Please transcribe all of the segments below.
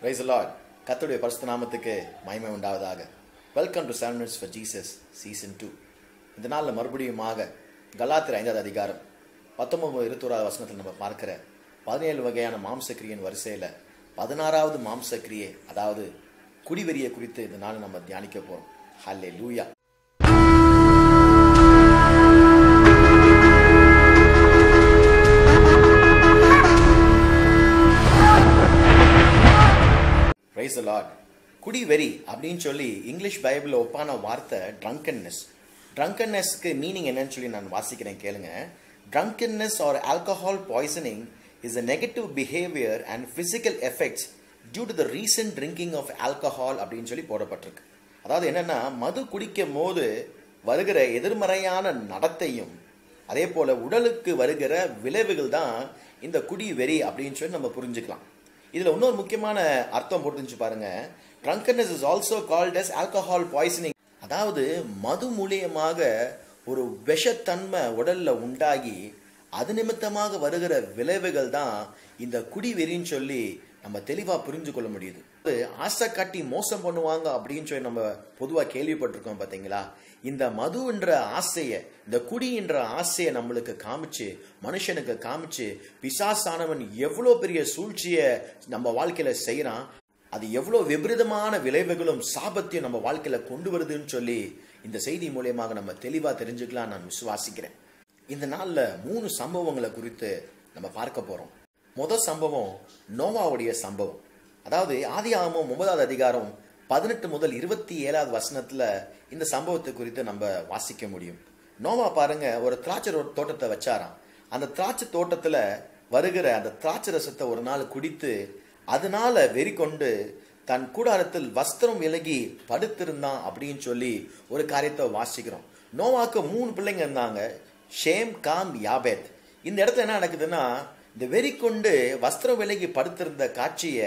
price Lord கர்த்தருடைய பரிசுத்த நாமத்துக்கு மகிமை உண்டாவதாக welcome to seven minutes for Jesus season two இந்த நாளில் மறுபடியுமாக கலாத்திர ஐந்தாவது அதிகாரம் பத்தொன்பது இருபத்தோராவது வசனத்தில் நம்ம பார்க்கிற பதினேழு வகையான மாம்சக்கிரியின் வரிசையில் பதினாறாவது மாம்சக்கிரியை அதாவது குடிவெறியை குறித்து இந்த நாள் நம்ம தியானிக்க போகிறோம் ஹல்லே லூயா பிரைஸ் லார்ட் குடிவெறி அப்படின்னு சொல்லி இங்கிலீஷ் பைபிளில் ஒப்பான வார்த்தை ட்ரங்கன்னஸ் ட்ரங்கன்னஸ்க்கு மீனிங் என்னன்னு சொல்லி நான் வாசிக்கிறேன் கேளுங்க drunkenness or alcohol poisoning is a negative behaviour and physical effects due to the recent drinking of alcohol அப்படின்னு சொல்லி போடப்பட்டிருக்கு அதாவது என்னன்னா மது குடிக்கும் போது வருகிற எதிர்மறையான நடத்தையும் அதே போல உடலுக்கு வருகிற விளைவுகள் தான் இந்த குடி வெறி அப்படின்னு சொல்லி நம்ம புரிஞ்சுக்கலாம் இதுல இன்னொரு முக்கியமான அர்த்தம் போட்டுச்சு பாருங்க drunkenness is also called as alcohol poisoning அதாவது மது மூலியமாக ஒரு விஷத்தன்மை உடல்ல உண்டாகி அது நிமித்தமாக வருகிற விளைவுகள் தான் இந்த குடிவெறின்னு சொல்லி நம்ம தெளிவா புரிஞ்சு கொள்ள முடியுது அது ஆசை காட்டி மோசம் பண்ணுவாங்க அப்படின்னு சொல்லி நம்ம பொதுவா கேள்விப்பட்டிருக்கோம் பாத்தீங்களா இந்த மதுன்ற ஆசைய இந்த குடி என்ற ஆசையை நம்மளுக்கு காமிச்சு மனுஷனுக்கு காமிச்சு பிசாசானவன் எவ்வளோ பெரிய சூழ்ச்சியை நம்ம வாழ்க்கையில செய்யறான் அது எவ்வளோ விபரீதமான விளைவுகளும் சாபத்தையும் நம்ம வாழ்க்கையில கொண்டு வருதுன்னு சொல்லி இந்த செய்தி மூலியமாக நம்ம தெளிவா தெரிஞ்சுக்கலாம் நான் விசுவாசிக்கிறேன் இந்த நாள்ல மூணு சம்பவங்களை குறித்து நம்ம பார்க்க போறோம் முதல் சம்பவம் நோவாவுடைய சம்பவம் அதாவது ஆதி ஆகமம் ஒன்பதாவது அதிகாரம் பதினெட்டு முதல் இருபத்தி ஏழாவது வசனத்துல இந்த சம்பவத்தை குறித்து நம்ம வாசிக்க முடியும் நோவா பாருங்க ஒரு திராட்சை ரோ- தோட்டத்தை வச்சாராம் அந்த திராட்சை தோட்டத்துல வருகிற அந்த திராட்சை ரசத்தை ஒரு நாள் குடித்து அதனால வெறி கொண்டு தன் கூடாரத்தில் வஸ்திரம் விலகி படுத்திருந்தான் அப்படின்னு சொல்லி ஒரு காரியத்தை வாசிக்கிறோம் நோவாக்கு மூணு பிள்ளைங்க இருந்தாங்க ஷேம் காம் யாபேத் இந்த இடத்துல என்ன நடக்குதுன்னா இந்த வெறி கொண்டு வஸ்திரம் விலகி படுத்திருந்த காட்சியை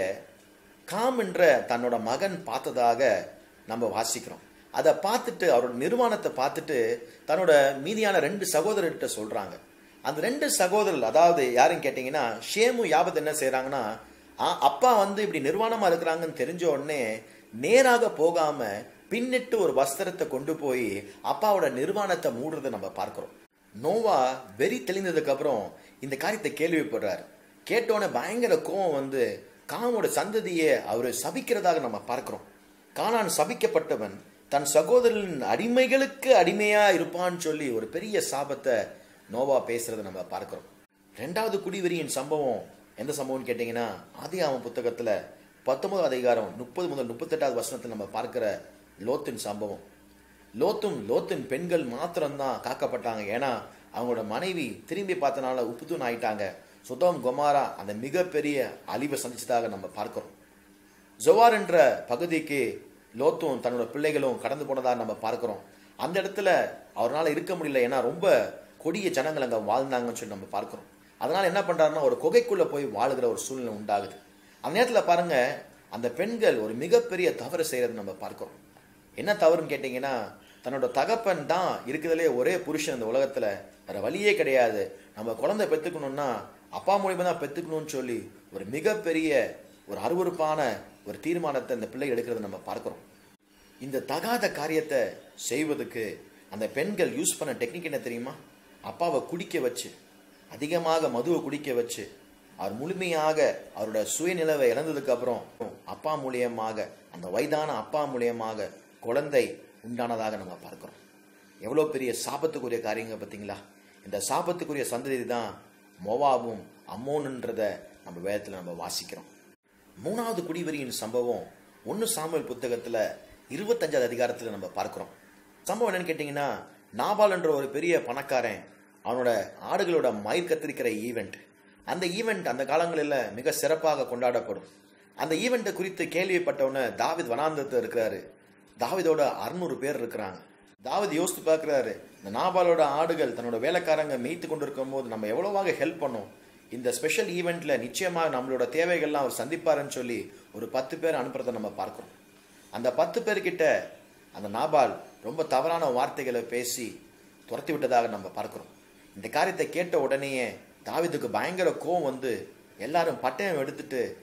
காம் என்ற தன்னோட மகன் பார்த்ததாக நம்ம வாசிக்கிறோம் அதை பார்த்துட்டு அவரோட நிர்வாணத்தை பார்த்துட்டு தன்னோட மீதியான ரெண்டு சகோதரர்கிட்ட சொல்றாங்க அந்த ரெண்டு சகோதரர் அதாவது யாருன்னு கேட்டிங்கன்னா ஷேமு யாபத் என்ன செய்றாங்கன்னா ஆ, அப்பா வந்து இப்படி நிர்வாணமா இருக்கிறாங்கன்னு தெரிஞ்ச உடனே நேராக போகாம பின்னிட்டு ஒரு வஸ்திரத்தை கொண்டு போய் அப்பாவோட நிர்வாணத்தை மூடுறதை நம்ம பார்க்கிறோம் நோவா வெறி தெளிந்ததுக்கு அப்புறம் இந்த காரியத்தை கேள்விப்படுறாரு கேட்டோன்னே பயங்கர கோவம் வந்து காமோட சந்ததியை அவர் சபிக்கிறதாக நம்ம பார்க்கிறோம் கானான் சபிக்கப்பட்டவன் தன் சகோதரனின் அடிமைகளுக்கு அடிமையா இருப்பான்னு சொல்லி ஒரு பெரிய சாபத்தை நோவா பேசுறதை நம்ம பார்க்கிறோம் ரெண்டாவது குடிவெறியின் சம்பவம் எந்த சம்பவம்னு கேட்டிங்கன்னா ஆதியாம புத்தகத்துல பத்தொன்பது அதிகாரம் முப்பது முதல் முப்பத்தெட்டாவது வசனத்தில் நம்ம பார்க்கிற லோத்தின் சம்பவம் லோத்தும் லோத்தின் பெண்கள் மாத்திரம்தான் காக்கப்பட்டாங்க ஏன்னா அவங்களோட மனைவி திரும்பி பார்த்தனால உப்புதூன் ஆயிட்டாங்க சுதம் கொமாரா அந்த மிகப்பெரிய அழிவை சந்திச்சதாக நம்ம பார்க்கிறோம் ஜோவார் என்ற பகுதிக்கு லோத்தும் தன்னோட பிள்ளைகளும் கடந்து போனதாக நம்ம பார்க்கிறோம் அந்த இடத்துல அவரால் இருக்க முடியல ஏன்னா ரொம்ப கொடிய ஜனங்கள் அங்கே வாழ்ந்தாங்கன்னு சொல்லி நம்ம பார்க்கிறோம் அதனால என்ன பண்றாருன்னா ஒரு குகைக்குள்ள போய் வாழுகிற ஒரு சூழ்நிலை உண்டாகுது அந்த நேரத்தில் பாருங்க அந்த பெண்கள் ஒரு மிகப்பெரிய தவறு செய்யறது நம்ம பார்க்கிறோம் என்ன தவறுன்னு கேட்டிங்கன்னா தன்னோட தகப்பன் தான் இருக்கிறதுலே ஒரே புருஷன் இந்த உலகத்துல வேற வழியே கிடையாது நம்ம குழந்தை பெத்துக்கணும்னா அப்பா மூலியமா தான் பெத்துக்கணும்னு சொல்லி ஒரு மிகப்பெரிய ஒரு அருவருப்பான ஒரு தீர்மானத்தை இந்த பிள்ளை எடுக்கிறத நம்ம பார்க்கிறோம் இந்த தகாத காரியத்தை செய்வதுக்கு அந்த பெண்கள் யூஸ் பண்ண டெக்னிக் என்ன தெரியுமா அப்பாவை குடிக்க வச்சு அதிகமாக மதுவை குடிக்க வச்சு அவர் முழுமையாக அவரோட சுயநிலவை இழந்ததுக்கு அப்புறம் அப்பா மூலியமாக அந்த வயதான அப்பா மூலியமாக குழந்தை உண்டானதாக நம்ம பார்க்கிறோம் எவ்வளோ பெரிய சாபத்துக்குரிய காரியங்க பார்த்தீங்களா இந்த சாபத்துக்குரிய சந்ததி தான் மோவாபும் அம்மோனுன்றத நம்ம வேதத்தில் நம்ம வாசிக்கிறோம் மூணாவது குடிவெறியின் சம்பவம் ஒன்று சாமுவேல் புத்தகத்தில் இருபத்தஞ்சாவது அதிகாரத்தில் நம்ம பார்க்கிறோம் சம்பவம் என்னன்னு கேட்டிங்கன்னா நாபால் என்ற ஒரு பெரிய பணக்காரன் அவனோட ஆடுகளோட மயிர் கத்திரிக்கிற ஈவெண்ட் அந்த ஈவெண்ட் அந்த காலங்களில் மிக சிறப்பாக கொண்டாடப்படும் அந்த ஈவெண்ட்டை குறித்து கேள்விப்பட்டவன தாவித் வனாந்தத்தில் இருக்கிறாரு தாவிதோட அறுநூறு பேர் இருக்கிறாங்க தாவித் யோசித்து பார்க்குறாரு இந்த நாபாலோட ஆடுகள் தன்னோட வேலைக்காரங்க மேய்த்து கொண்டு இருக்கும்போது நம்ம எவ்வளவாக ஹெல்ப் பண்ணோம் இந்த ஸ்பெஷல் ஈவெண்ட்ல நிச்சயமாக நம்மளோட தேவைகள்லாம் அவர் சந்திப்பாருன்னு சொல்லி ஒரு பத்து பேர் அனுப்புறதை நம்ம பார்க்கிறோம் அந்த பத்து பேர்கிட்ட அந்த நாபால் ரொம்ப தவறான வார்த்தைகளை பேசி துரத்தி விட்டதாக நம்ம பார்க்கிறோம் இந்த காரியத்தை கேட்ட உடனேயே தாவீதுக்கு பயங்கர கோவம் வந்து எல்லாரும் பட்டயம் எடுத்துட்டு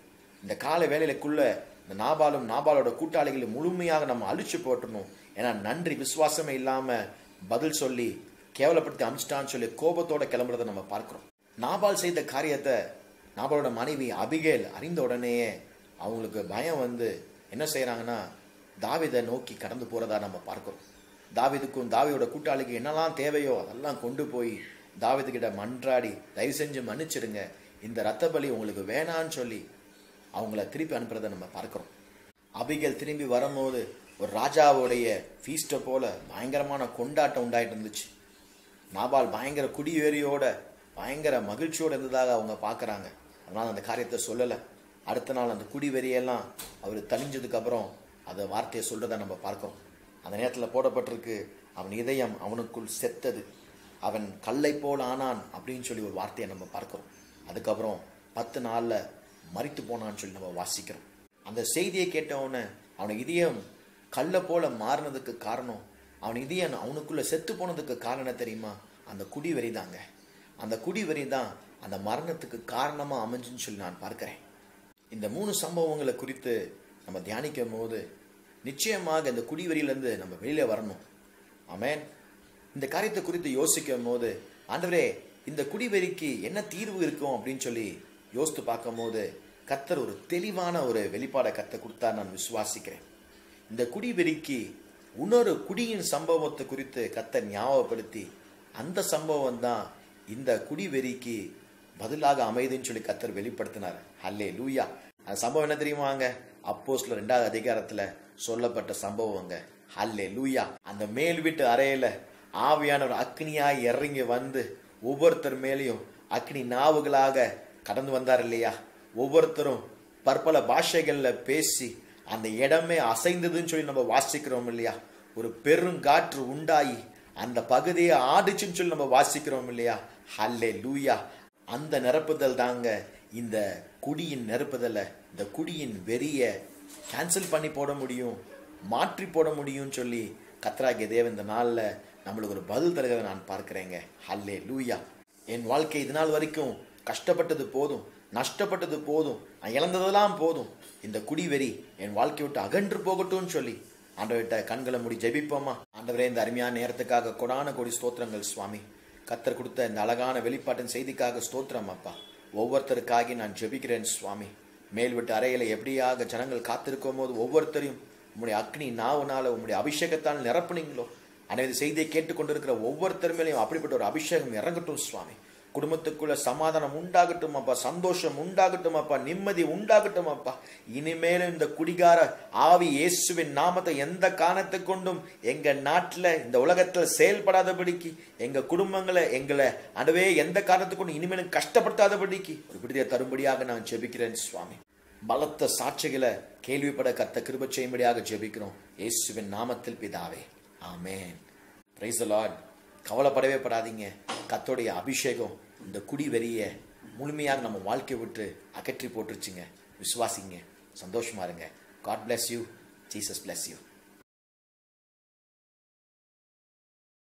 இந்த கால வேலையிலக்குள்ள இந்த நாபாலும் நாபாலோட கூட்டாளிகளும் முழுமையாக நம்ம அழிச்சு போட்டணும் ஏன்னா நன்றி விசுவாசமே இல்லாம பதில் சொல்லி கேவலப்படுத்தி அமிச்சிட்டான்னு சொல்லி கோபத்தோட கிளம்புறதை நம்ம பார்க்கிறோம் நாபால் செய்த காரியத்தை நாபாலோட மனைவி அபிகேல் அறிந்த உடனேயே அவங்களுக்கு பயம் வந்து என்ன செய்றாங்கன்னா தாவிதை நோக்கி கடந்து போறதா நம்ம பார்க்கிறோம் தாவிதுக்கும் தாவியோட கூட்டாளிக்கு என்னெல்லாம் தேவையோ அதெல்லாம் கொண்டு போய் தாவிதுகிட்ட மன்றாடி தயவு செஞ்சு மன்னிச்சிடுங்க இந்த ரத்த பலி உங்களுக்கு வேணான்னு சொல்லி அவங்கள திருப்பி அனுப்புறதை நம்ம பார்க்கிறோம் அபிகேல் திரும்பி வரும்போது ஒரு ராஜாவுடைய ஃபீஸ்ட்டை போல பயங்கரமான கொண்டாட்டம் உண்டாயிட்டு இருந்துச்சு நாபால் பயங்கர குடியேறியோட பயங்கர மகிழ்ச்சியோட இருந்ததாக அவங்க பார்க்கறாங்க அதனால அந்த காரியத்தை சொல்லலை அடுத்த நாள் அந்த குடிவெறியெல்லாம் அவர் தணிஞ்சதுக்கு அப்புறம் அந்த வார்த்தையை சொல்றதை நம்ம பார்க்கிறோம் அந்த நேரத்தில் போடப்பட்டிருக்கு அவன் இதயம் அவனுக்குள் செத்தது அவன் கல்லை போல் ஆனான் அப்படின்னு சொல்லி ஒரு வார்த்தையை நம்ம பார்க்கிறோம் அதுக்கப்புறம் பத்து நாள்ல மரித்து போனான்னு சொல்லி நம்ம வாசிக்கிறோம் அந்த செய்தியை கேட்ட உடனே அவன் இதயம் கல்லை போல மாறினதுக்கு காரணம் அவன் இதயம் அவனுக்குள்ள செத்து போனதுக்கு காரணம் என்ன தெரியுமா அந்த குடிவெறி தாங்க அந்த குடிவெறி தான் அந்த மரணத்துக்கு காரணமா அமைஞ்சுன்னு சொல்லி நான் பார்க்கிறேன் இந்த மூணு சம்பவங்களை குறித்து நம்ம தியானிக்கும் போது நிச்சயமாக இந்த குடிவெறியிலேருந்து நம்ம வெளியில வரணும் ஆமென் இந்த காரியத்தை குறித்து யோசிக்கும் போது ஆண்டவரே இந்த குடிவெறிக்கு என்ன தீர்வு இருக்கும் அப்படின்னு சொல்லி யோசித்து பார்க்கும்போது கத்தர் ஒரு தெளிவான ஒரு வெளிப்பாடை கத்த கொடுத்தா நான் விசுவாசிக்கிறேன் இந்த குடிவெறிக்கு இன்னொரு குடியின் சம்பவத்தை குறித்து கத்தர் ஞாபகப்படுத்தி அந்த சம்பவம் தான் இந்த குடிவெறிக்கு பதிலாக அமைதுன்னு சொல்லி கத்தர் வெளிப்படுத்தினார் ஹல்லே லூயா அந்த சம்பவம் என்ன தெரியுமாங்க அப்போஸ்ல ரெண்டாவது அதிகாரத்துல சொல்லப்பட்ட சம்பவங்க ஹல்லே லூயா அந்த மேல் வீட்டு அறையில ஆவியானவர் அக்னியாய் இறங்கி வந்து ஒவ்வொருத்தர் மேலேயும் அக்னி நாவுகளாக கடந்து வந்தார் இல்லையா ஒவ்வொருத்தரும் பற்பல பாஷைகள்ல பேசி அந்த இடமே அசைந்ததுன்னு சொல்லி நம்ம வாசிக்கிறோம் இல்லையா ஒரு பெருங்காற்று உண்டாயி அந்த பகுதியை ஆடிச்சுன்னு சொல்லி நம்ம வாசிக்கிறோம் இல்லையா ஹல்லே லூயா அந்த நிரப்புதல் தாங்க இந்த குடியின் நிரப்புதலை இந்த குடியின் வெறிய கேன்சல் பண்ணி போட முடியும் மாற்றி போட முடியும்னு சொல்லி கத்ராகிய தேவன் இந்த நாளில் நம்மளுக்கு ஒரு பதில் தருகிறத நான் பார்க்கிறேங்க ஹல்லே லூயா என் வாழ்க்கை இது நாள் வரைக்கும் கஷ்டப்பட்டது போதும் நஷ்டப்பட்டது போதும் நான் இழந்ததெல்லாம் போதும் இந்த குடிவெறி என் வாழ்க்கையை விட்டு அகன்று போகட்டும்னு சொல்லி ஆண்டவர்கிட்ட கண்களை மூடி ஜெபிப்போமா ஆண்டவரே இந்த அருமையான நேரத்துக்காக கொடான கொடி ஸ்தோத்திரங்கள் சுவாமி கத்தர் கொடுத்த இந்த அழகான வெளிப்பாட்டின் செய்திக்காக ஸ்தோத்திரம் அப்பா ஒவ்வொருத்தருக்காகி நான் ஜெபிக்கிறேன் சுவாமி மேல் விட்டு அறையில எப்படியாக ஜனங்கள் காத்திருக்கும் போது ஒவ்வொருத்தரையும் உம்முடைய அக்னி நாவுனால உம்முடைய அபிஷேகத்தால் நிரப்புனீங்களோ அனைத்து செய்தியை கேட்டுக்கொண்டிருக்கிற ஒவ்வொருத்தர் மேலேயும் அப்படிப்பட்ட ஒரு அபிஷேகம் இறங்கட்டும் சுவாமி குடும்பத்துக்குள்ள சமாதானம் உண்டாகட்டும் அப்பா சந்தோஷம் உண்டாகட்டும் அப்பா நிம்மதி உண்டாகட்டும் அப்பா இனிமேலும் இந்த குடிகார ஆவி இயேசுவின் நாமத்தை எந்த காரணத்தை கொண்டும் எங்க நாட்டுல இந்த உலகத்துல செயல்படாதபடிக்கு எங்க குடும்பங்களை எங்களை அதுவே எந்த காரணத்தை கொண்டும் இனிமேலும் கஷ்டப்படுத்தாதபடிக்கு ஒரு விடுதலை தரும்படியாக நான் ஜெபிக்கிறேன் சுவாமி பலத்த சாட்சிகளை கேள்விப்பட கத்த கிருப செய்யும்படியாக ஜெபிக்கிறோம் இயேசுவின் நாமத்தில் பிதாவே ஆமென் பிரைஸ் லார்ட் கவலைப்படவே படாதீங்க கத்தோடைய அபிஷேகம் இந்த குடி வெறிய முழுமையாக நம்ம வாழ்க்கை விட்டு அகற்றி போட்டுருச்சுங்க விசுவாசிங்க சந்தோஷமா இருங்க God bless you Jesus bless you